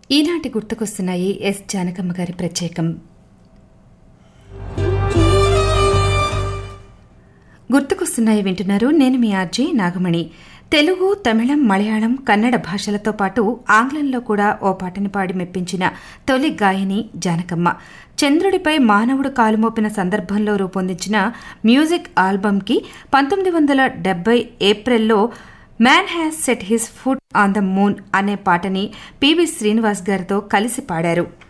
ఈనాటి గుర్తుకొస్తున్నాయి ఎస్ జానకమ్మ గారి ప్రత్యేకం గుర్తుకొస్తున్నాయి వింటున్నారు నేను మీ ఆర్జే నాగమణి తెలుగు తమిళం మలయాళం కన్నడ భాషలతో పాటు ఆంగ్లంలో కూడా ఓ పాటని పాడి మెప్పించిన తొలి గాయని జానకమ్మ చంద్రుడిపై మానవుడు కాలుమోపిన సందర్భంలో రూపొందించిన మ్యూజిక్ ఆల్బమ్కి పంతొమ్మిది వందల డెబ్బై ఏప్రిల్లో man has set his foot on the moon అనే పాటని పివి శ్రీనివాస్ గారితో కలిసి పాడారు